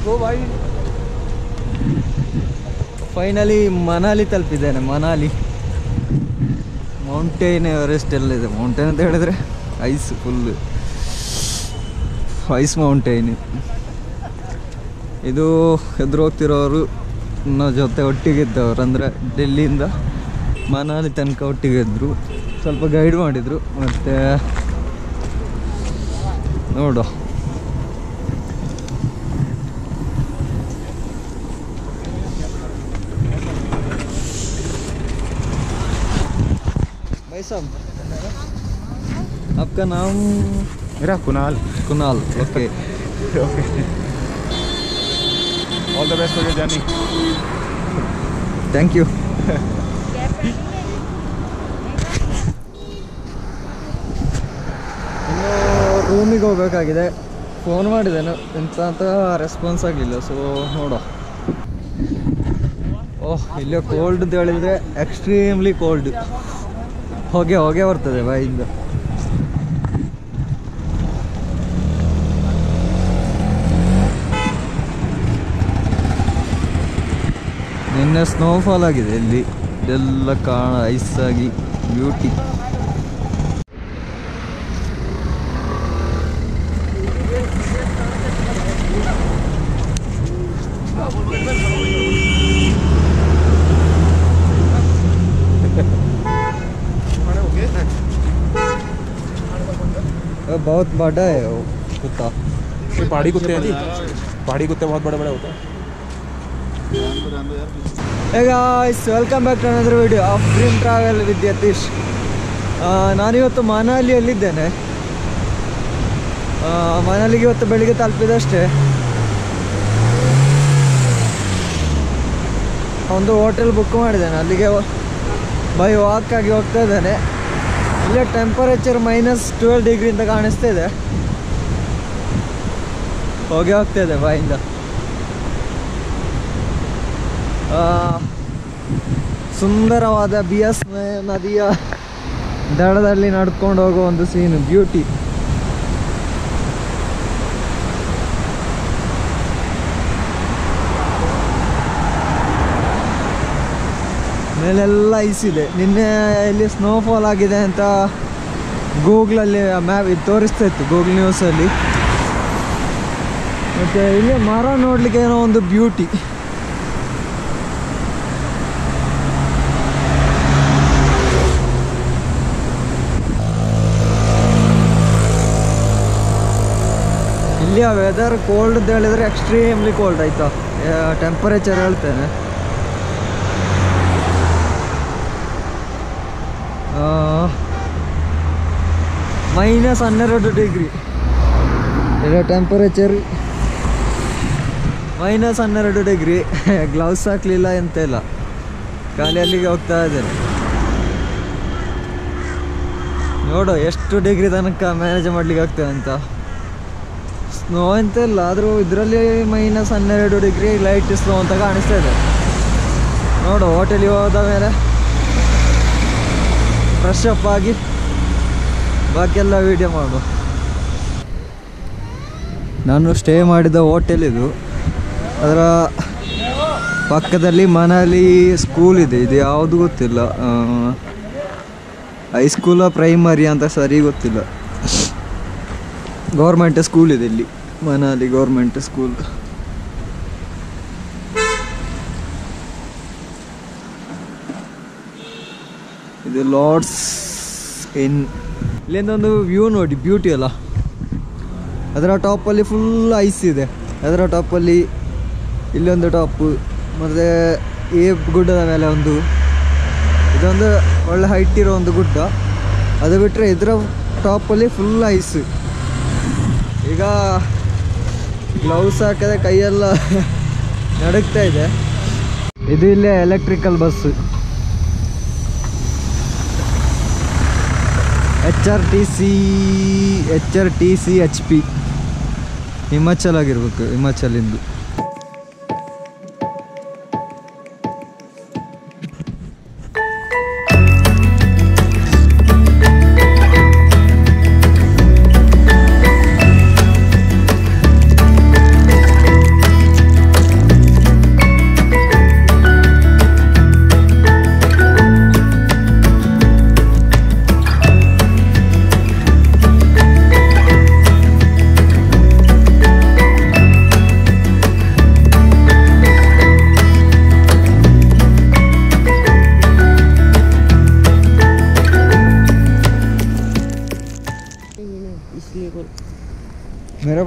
Finally Manali ತಲುಪಿದ್ದೇನೆ Manali mountain Everest ಎಲ್ಲ ಇದೆ ಮೌಂಟೇನ್ ಅಂತ ಹೇಳಿದ್ರೆ ಐಸ್ ಫುಲ್ ಐಸ್ ಮೌಂಟೇನ್ ಇದು ಎದುರು ಹೋಗ್ತಿರೋರು ನನ್ನ ಜೊತೆ ಒಟ್ಟಿಗೆ ಇದ್ದವರು ಅಂದರೆ ಡೆಲ್ಲಿಯಿಂದ ಮನಾಲಿ ತನಕ ಒಟ್ಟಿಗೆ ಇದ್ದರು ಸ್ವಲ್ಪ ಗೈಡ್ ಮಾಡಿದರು ಮತ್ತು ನೋಡು भाई साहब आपका नाम मेरा Kunal Kunal okay all the best for your journey thank you ಇನ್ನು ರೂಮಿಗೆ ಹೋಗ್ಬೇಕಾಗಿದೆ ಫೋನ್ ಮಾಡಿದ್ದೇನೆ ಎಂತ ಅಂತ ರೆಸ್ಪಾನ್ಸ್ ಆಗಲಿಲ್ಲ ಸೊ ನೋಡೋ ಓಹ್ ಇಲ್ಲೇ ಕೋಲ್ಡ್ ಅಂತ ಹೇಳಿದರೆ ಎಕ್ಸ್ಟ್ರೀಮ್ಲಿ ಕೋಲ್ಡ್ ಹೊಗೆ ಹೊಗೆ ಬರ್ತದೆ ಬಾಯಿಂದ ನಿನ್ನೆ ಸ್ನೋಫಾಲ್ ಆಗಿದೆ ಇಲ್ಲಿ ಇದೆಲ್ಲ ಕಾಣ ಐಸ್ ಆಗಿ ಬ್ಯೂಟಿ बहुत बड़ा है वो कुत्ता ये पहाड़ी कुत्ते हैं जी पहाड़ी कुत्ते बहुत बड़े बड़े होते हैं hey guys welcome back to another video of dream travel with Yatish ಆ, ನಾನಿವತ್ತು ಮನಾಲಿಯಲ್ಲಿದ್ದೇನೆ ಆ, ಮನಾಲಿಗೆ ಇವತ್ತು ಬೆಳಿಗ್ಗೆ ತಲುಪಿದಷ್ಟೇ ಒಂದು ಹೋಟೆಲ್ ಬುಕ್ ಮಾಡಿದ್ದೇನೆ ಅಲ್ಲಿಗೆ ಬೈ ವಾಕ್ ಆಗಿ ಹೋಗ್ತಾ ಇದ್ದೇನೆ ಇಲ್ಲೇ ಟೆಂಪರೇಚರ್ ಮೈನಸ್ ಟ್ವೆಲ್ ಡಿಗ್ರಿ ಅಂತ ಕಾಣಿಸ್ತಾ ಇದೆ ಹೋಗಿ ಹೋಗ್ತಾ ಇದೆ ಬಾಯಿಂದ ಆ, ಸುಂದರವಾದ ಬಿಯಸ್ ನದಿಯ ದಡದಲ್ಲಿ ನಡ್ಕೊಂಡು ಹೋಗೋ ಒಂದು ಸೀನು ಬ್ಯೂಟಿ ಮೇಲೆಲ್ಲ ಐಸ್ ಇದೆ ನಿನ್ನೆ ಇಲ್ಲಿ ಸ್ನೋಫಾಲ್ ಆಗಿದೆ ಅಂತ ಗೂಗ್ಲಲ್ಲಿ ಮ್ಯಾಪ್ ಇದು ತೋರಿಸ್ತಾ ಇತ್ತು ಗೂಗಲ್ ನ್ಯೂಸಲ್ಲಿ ಮತ್ತು ಇಲ್ಲಿ ಮರ ನೋಡಲಿಕ್ಕೆ ಏನೋ ಒಂದು ಬ್ಯೂಟಿ ಇಲ್ಲಿಯ ವೆದರ್ ಕೋಲ್ಡ್ ಅಂತ ಹೇಳಿದ್ರೆ ಎಕ್ಸ್ಟ್ರೀಮ್ಲಿ ಕೋಲ್ಡ್ ಆಯ್ತಾ ಟೆಂಪರೇಚರ್ ಹೇಳ್ತೇನೆ ಮೈನಸ್ ಹನ್ನೆರಡು ಡಿಗ್ರಿ ಈಗ ಟೆಂಪರೇಚರ್ ಮೈನಸ್ ಹನ್ನೆರಡು ಡಿಗ್ರಿ ಗ್ಲೌಸ್ ಹಾಕ್ಲಿಲ್ಲ ಎಂತ ಇಲ್ಲ ಖಾಲಿ ಅಲ್ಲಿಗೆ ಹೋಗ್ತಾ ಇದ್ದೇನೆ ನೋಡು ಎಷ್ಟು ಡಿಗ್ರಿ ತನಕ ಮ್ಯಾನೇಜ್ ಮಾಡ್ಲಿಕ್ಕೆ ಆಗ್ತದೆ ಅಂತ ಸ್ನೋ ಅಂತ ಇಲ್ಲ ಆದರೂ ಇದರಲ್ಲಿ ಮೈನಸ್ ಹನ್ನೆರಡು ಡಿಗ್ರಿ ಲೈಟ್ ಸ್ನೋ ಅಂತ ಕಾಣಿಸ್ತಾ ಇದೆ ನೋಡು ಹೋಟೆಲಿಗೆ ಹೋದ ಮೇಲೆ ಫ್ರೆಶ್ ಅಪ್ ಆಗಿ ಬಾಕಿ ಎಲ್ಲ ವೀಡಿಯೋ ಮಾಡು ನಾನು ಸ್ಟೇ ಮಾಡಿದ ಹೋಟೆಲ್ ಇದು ಅದರ ಪಕ್ಕದಲ್ಲಿ ಮನಾಲಿ ಸ್ಕೂಲ್ ಇದೆ ಇದು ಯಾವುದು ಗೊತ್ತಿಲ್ಲ ಹೈಸ್ಕೂಲ ಪ್ರೈಮರಿ ಅಂತ ಸರಿ ಗೊತ್ತಿಲ್ಲ ಗೌರ್ಮೆಂಟ್ ಸ್ಕೂಲ್ ಇದೆ ಇಲ್ಲಿ ಮನಾಲಿ ಗೌರ್ಮೆಂಟ್ ಸ್ಕೂಲ್ ಇದು ಲಾರ್ಡ್ಸ್ ಇನ್ ಇಲ್ಲಿಂದ ಒಂದು ವ್ಯೂ ನೋಡಿ ಬ್ಯೂಟಿ ಅಲ್ಲ ಅದರ ಟಾಪಲ್ಲಿ ಫುಲ್ ಐಸ್ ಇದೆ ಅದರ ಟಾಪಲ್ಲಿ ಇಲ್ಲೊಂದು ಟಾಪು ಮತ್ತು ಈ ಗುಡ್ಡದ ಮೇಲೆ ಒಂದು ಇದೊಂದು ಒಳ್ಳೆ ಹೈಟ್ ಇರೋ ಒಂದು ಗುಡ್ಡ ಅದು ಬಿಟ್ಟರೆ ಇದರ ಟಾಪಲ್ಲಿ ಫುಲ್ ಐಸ್ ಈಗ ಗ್ಲೌಸ್ ಹಾಕದೆ ಕೈಯೆಲ್ಲ ನಡುಗ್ತಾ ಇದೆ ಇದು ಇಲ್ಲೇ electrical bus H R T C H R T C H P Himachal ಆಗಿರ್ಬೇಕು ಹಿಮಾಚಲಿಂದು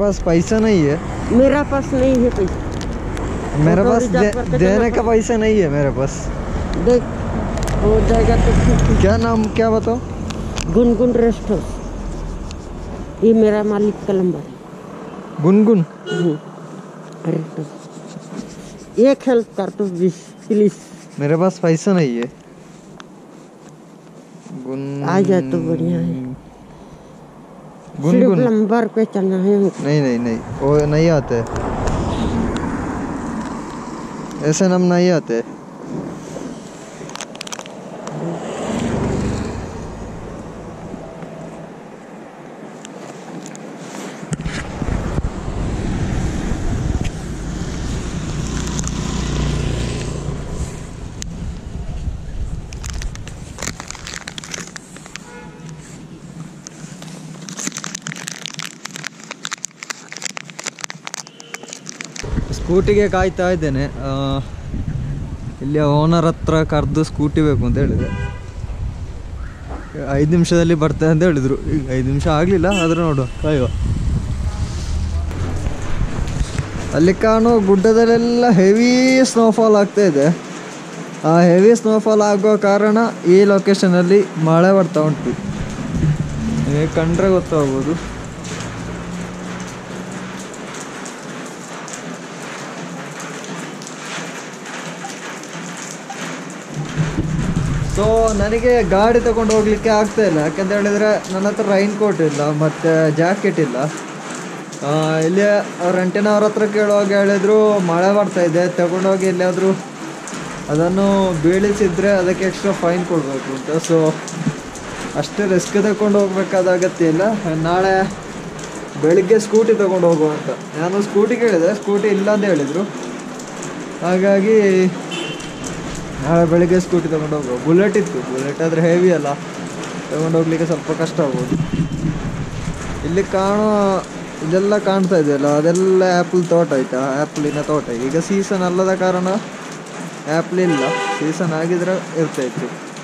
पास पैसा नहीं है मेरा पास नहीं है पैसा मेरे ऑटो पास रिजर्व दे, करके देने चलना का पैसा नहीं है मेरे पास देख हो जाएगा तो ठीक है क्या नाम क्या बताओ गुनगुन रेस्ट हाउस ये मेरा मालिक का नंबर है गुनगुन हम्म, रेस्ट हाउस एक हेल्प कर दो बीस प्लीज मेरे पास पैसा नहीं है गुन आ जाए तो बढ़िया है सिर्फ गुनगुन नंबर पे चलना है हमको। नहीं नहीं नहीं वो नहीं आते ऐसे नाम नहीं आते ಸ್ಕೂಟಿಗೆ ಕಾಯ್ತಾ ಇದ್ದೇನೆ ಆ, ಇಲ್ಲಿ ಓನರ್ ಹತ್ರ ಕರೆದು ಸ್ಕೂಟಿ ಬೇಕು ಅಂತ ಹೇಳಿದೆ ಐದು ನಿಮಿಷದಲ್ಲಿ ಬರ್ತೇನೆ ಅಂತ ಹೇಳಿದ್ರು ಈಗ ಐದು ನಿಮಿಷ ಆಗಲಿಲ್ಲ ಆದರೂ ನೋಡುವ ಕಾಯುವ ಅಲ್ಲಿ ಕಾಣೋ ಗುಡ್ಡದಲ್ಲೆಲ್ಲ ಹೆವಿ ಸ್ನೋಫಾಲ್ ಆಗ್ತಾ ಇದೆ ಆ ಹೆವಿ ಸ್ನೋಫಾಲ್ ಆಗೋ ಕಾರಣ ಈ ಲೊಕೇಶನಲ್ಲಿ ಮಳೆ ಬರ್ತಾ ಉಂಟು ನಿಮಗೆ ಕಂಡ್ರೆ ಗೊತ್ತಾಗ್ಬೋದು ಸೊ ನನಗೆ ಗಾಡಿ ತಗೊಂಡು ಹೋಗ್ಲಿಕ್ಕೆ ಆಗ್ತಾ ಇಲ್ಲ ಯಾಕಂತ ಹೇಳಿದ್ರೆ ನನ್ನ ಹತ್ರ ರೈನ್ ಕೋಟ್ ಇಲ್ಲ ಮತ್ತು ಜಾಕೆಟ್ ಇಲ್ಲ ಆ, ಇಲ್ಲಿ ಅವ್ರ ರೆಂಟಿನವ್ರ ಹತ್ರ ಕೇಳುವಾಗ ಹೇಳಿದ್ರು ಮಳೆ ಬರ್ತಾ ಇದೆ ತಗೊಂಡೋಗಿ ಎಲ್ಲಿಯಾದರೂ ಅದನ್ನು ಬೀಳಿಸಿದ್ರೆ ಅದಕ್ಕೆ ಎಕ್ಸ್ಟ್ರಾ ಫೈನ್ ಕೊಡಬೇಕು ಅಂತ ಸೊ ಅಷ್ಟು ರಿಸ್ಕ್ ತಗೊಂಡು ಹೋಗ್ಬೇಕಾದ ಅಗತ್ಯ ಇಲ್ಲ ನಾಳೆ ಬೆಳಿಗ್ಗೆ ಸ್ಕೂಟಿ ತಗೊಂಡು ಹೋಗುವ ಅಂತ ನಾನು ಸ್ಕೂಟಿ ಕೇಳಿದೆ ಸ್ಕೂಟಿ ಇಲ್ಲ ಅಂತ ಹೇಳಿದರು ಹಾಗಾಗಿ ನಾಳೆ ಬೆಳಿಗ್ಗೆ ಸ್ಕೂಟಿ ತಗೊಂಡು ಹೋಗುವ ಬುಲೆಟ್ ಇತ್ತು ಬುಲೆಟ್ ಆದರೆ ಹೆವಿ ಅಲ್ಲ ತಗೊಂಡು ಹೋಗ್ಲಿಕ್ಕೆ ಸ್ವಲ್ಪ ಕಷ್ಟ ಆಗ್ಬೋದು ಇಲ್ಲಿ ಕಾಣೋ ಇದೆಲ್ಲ ಕಾಣ್ತಾ ಇದೆಯಲ್ಲ ಅದೆಲ್ಲ ಆ್ಯಪಲ್ ತೋಟ ಆಯ್ತಾ ಆ್ಯಪಲಿನ ತೋಟ ಈಗ ಸೀಸನ್ ಅಲ್ಲದ ಕಾರಣ ಆ್ಯಪಲ್ ಇಲ್ಲ ಸೀಸನ್ ಆಗಿದ್ರೆ ಇರ್ತಾ ಇತ್ತು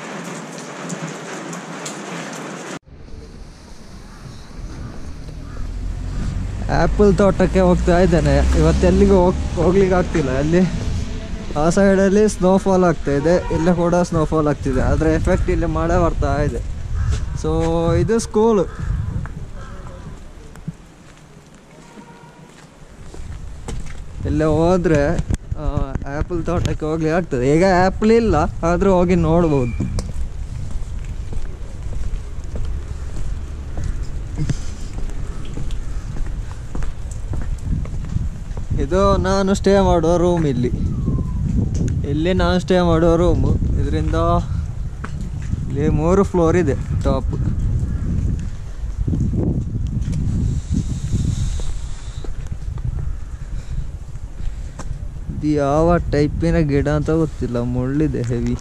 ಆ್ಯಪಲ್ ತೋಟಕ್ಕೆ ಹೋಗ್ತಾ ಇದ್ದೇನೆ ಇವತ್ತು ಎಲ್ಲಿಗೂ ಹೋಗ್ ಹೋಗ್ಲಿಕ್ಕೆ ಆಗ್ತಿಲ್ಲ ಅಲ್ಲಿ ಆ ಸೈಡಲ್ಲಿ ಸ್ನೋಫಾಲ್ ಆಗ್ತಾ ಇದೆ ಇಲ್ಲೇ ಕೂಡ ಸ್ನೋಫಾಲ್ ಆಗ್ತಿದೆ ಅದರ ಎಫೆಕ್ಟ್ ಇಲ್ಲಿ ಮಳೆ ಬರ್ತಾ ಇದೆ ಸೊ ಇದು ಸ್ಕೂಲು ಇಲ್ಲೇ ಹೋದರೆ ಆ್ಯಪಲ್ ತೋಟಕ್ಕೆ ಹೋಗ್ಲಿಕ್ಕೆ ಆಗ್ತದೆ ಈಗ ಆ್ಯಪಲ್ ಇಲ್ಲ ಆದರೂ ಹೋಗಿ ನೋಡ್ಬೋದು ಇದು ನಾನು ಸ್ಟೇ ಮಾಡುವ ರೂಮ್ ಇಲ್ಲಿ ಇಲ್ಲಿ ನಾನು ಸ್ಟೇ ಮಾಡುವ ರೂಮು ಇದರಿಂದ ಇಲ್ಲಿ ಮೂರು ಫ್ಲೋರ್ ಇದೆ ಟಾಪ್ ಇದು ಯಾವ ಟೈಪಿನ ಗಿಡ ಅಂತ ಗೊತ್ತಿಲ್ಲ ಮುಳ್ಳಿದೆ ಹೆವಿ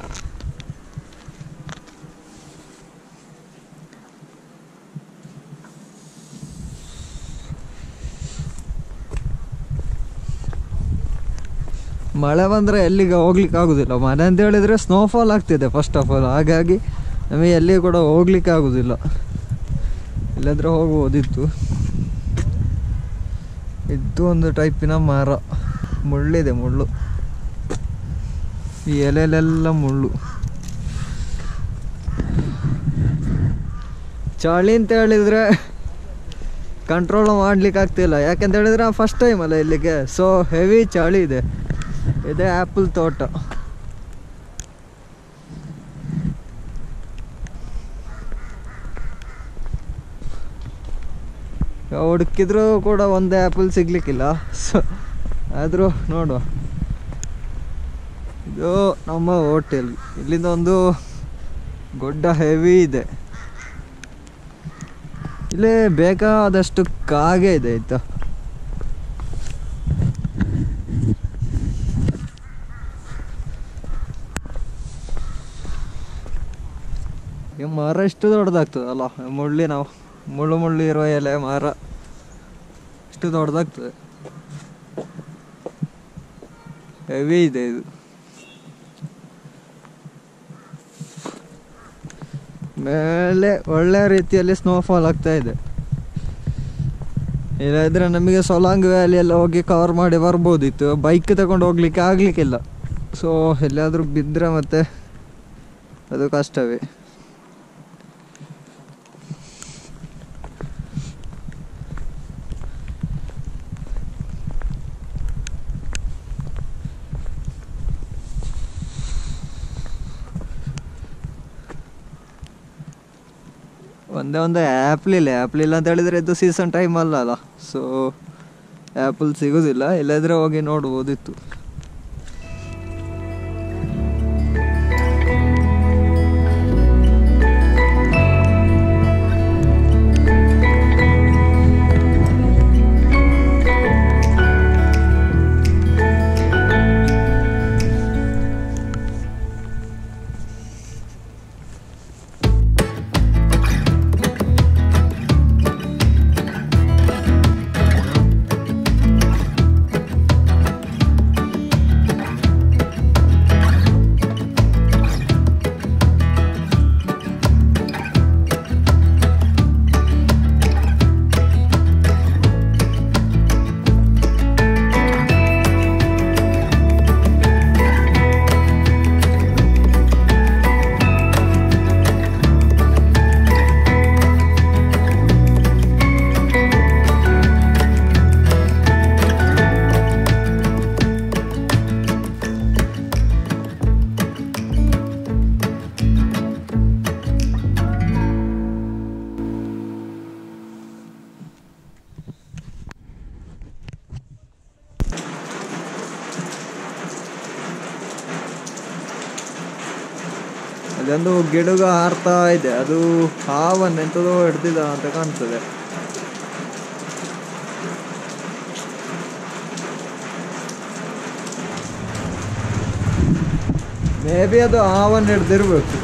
ಮಳೆ ಬಂದರೆ ಎಲ್ಲಿಗೆ ಹೋಗ್ಲಿಕ್ಕೆ ಆಗೋದಿಲ್ಲ ಮನೆ ಅಂತ ಹೇಳಿದರೆ ಸ್ನೋಫಾಲ್ ಆಗ್ತಿದೆ ಫಸ್ಟ್ ಆಫ್ ಆಲ್ ಹಾಗಾಗಿ ನಮಗೆ ಎಲ್ಲಿ ಕೂಡ ಹೋಗ್ಲಿಕ್ಕೆ ಆಗೋದಿಲ್ಲ ಇಲ್ಲಂದ್ರೆ ಹೋಗ್ಬೋದಿತ್ತು ಇದು ಒಂದು ಟೈಪಿನ ಮರ ಮುಳ್ಳಿದೆ ಮುಳ್ಳು ಈ ಎಲೆಲೆಲ್ಲ ಮುಳ್ಳು ಚಳಿ ಅಂತ ಹೇಳಿದರೆ ಕಂಟ್ರೋಲ್ ಮಾಡ್ಲಿಕ್ಕೆ ಆಗ್ತಿಲ್ಲ ಯಾಕಂತ ಹೇಳಿದ್ರೆ ಫಸ್ಟ್ ಟೈಮ್ ಅಲ್ಲ ಇಲ್ಲಿಗೆ ಸೊ ಹೆವಿ ಚಳಿ ಇದೆ ಇದೆ ಆ್ಯಪಲ್ ತೋಟ ಹುಡುಕಿದ್ರು ಕೂಡ ಒಂದು ಆ್ಯಪಲ್ ಸಿಗ್ಲಿಕ್ಕಿಲ್ಲ ಸೊ ಆದರೂ ನೋಡುವ ಇದು ನಮ್ಮ ಹೋಟೆಲ್ ಇಲ್ಲಿಂದ ಒಂದು ಗುಡ್ಡ ಹೆವಿ ಇದೆ ಇಲ್ಲಿ ಬೇಕಾದಷ್ಟು ಕಾಗೆ ಇದೆ ಆಯ್ತಾ ಈ ಮರ ಎಷ್ಟು ದೊಡ್ಡದಾಗ್ತದಲ್ಲ ಮುಳ್ಳಿನ ಮುಳ್ಳು ಮುಳ್ಳು ಇರುವ ಎಲೆ ಮರ ಎಷ್ಟು ದೊಡ್ಡದಾಗ್ತದೆ ಹೆವಿ ಇದೆ ಇದು ಮೇಲೆ ಒಳ್ಳೆ ರೀತಿಯಲ್ಲಿ ಸ್ನೋಫಾಲ್ ಆಗ್ತಾ ಇದೆ ಇಲ್ಲದ್ರೆ ನಮಗೆ ಸೊಲಾಂಗ್ ವ್ಯಾಲಿ ಎಲ್ಲ ಹೋಗಿ ಕವರ್ ಮಾಡಿ ಬರ್ಬೋದಿತ್ತು ಬೈಕ್ ತಗೊಂಡು ಹೋಗ್ಲಿಕ್ಕೆ ಆಗ್ಲಿಕ್ಕಿಲ್ಲ ಸೊ ಎಲ್ಲಿಯಾದರೂ ಬಿದ್ದರೆ ಮತ್ತೆ ಅದು ಕಷ್ಟವೇ ಒಂದೇ ಒಂದು ಆ್ಯಪ್ಲ್ ಇಲ್ಲ ಆ್ಯಪ್ಲ್ ಇಲ್ಲ ಅಂತ ಹೇಳಿದರೆ ಇದು ಸೀಸನ್ ಟೈಮ್ ಅಲ್ಲ ಅಲ್ಲ ಸೊ ಆ್ಯಪಲ್ ಸಿಗೋದಿಲ್ಲ ಇಲ್ಲದ್ರೆ ಹೋಗಿ ನೋಡ್ಬೋದಿತ್ತು ಅದೊಂದು ಗಿಡಗ ಹಾರ್ತಾ ಇದೆ ಅದು ಹಾವನ್ನು ಎಂಥದೋ ಹಿಡ್ದಿದ ಅಂತ ಕಾಣ್ತದೆ ಮೇ ಬಿ ಅದು ಹಾವನ್ನು ಹಿಡ್ದಿರ್ಬೇಕು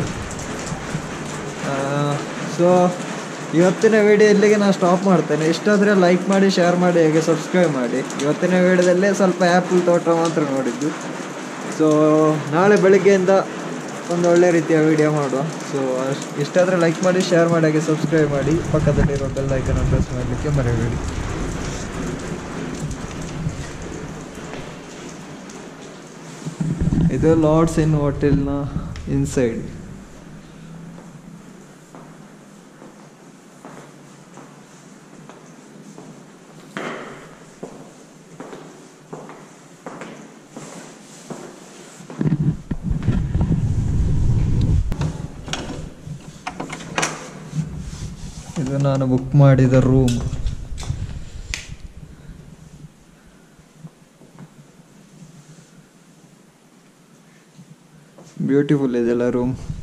ಸೊ ಇವತ್ತಿನ ವಿಡಿಯೋ ಇಲ್ಲಿಗೆ ನಾನು ಸ್ಟಾಪ್ ಮಾಡ್ತೇನೆ ಇಷ್ಟಾದರೆ ಲೈಕ್ ಮಾಡಿ ಶೇರ್ ಮಾಡಿ ಹಾಗೆ ಸಬ್ಸ್ಕ್ರೈಬ್ ಮಾಡಿ ಇವತ್ತಿನ ವಿಡಿಯೋದಲ್ಲೇ ಸ್ವಲ್ಪ ಆ್ಯಪಲ್ ತೋಟ ಮಾತ್ರ ನೋಡಿದ್ದು ಸೊ ನಾಳೆ ಬೆಳಿಗ್ಗೆಯಿಂದ ಒಂದು ಒಳ್ಳೆ ರೀತಿಯ ವಿಡಿಯೋ ಮಾಡುವ ಸೊ ಇಷ್ಟಾದರೆ ಲೈಕ್ ಮಾಡಿ ಶೇರ್ ಮಾಡಿ ಹಾಗೆ ಸಬ್ಸ್ಕ್ರೈಬ್ ಮಾಡಿ ಪಕ್ಕದಲ್ಲಿರೋ ಬೆಲ್ ಐಕನ್ ಪ್ರೆಸ್ ಮಾಡಲಿಕ್ಕೆ ಮರೆಯಬೇಡಿ ಇದು ಲಾರ್ಡ್ಸ್ ಇನ್ ಹೋಟೆಲ್ನ ಇನ್ಸೈಡ್ ಇದು ನಾನು ಬುಕ್ ಮಾಡಿದ ರೂಮ್ ಬ್ಯೂಟಿಫುಲ್ ಇದೆಲ್ಲ ರೂಮ್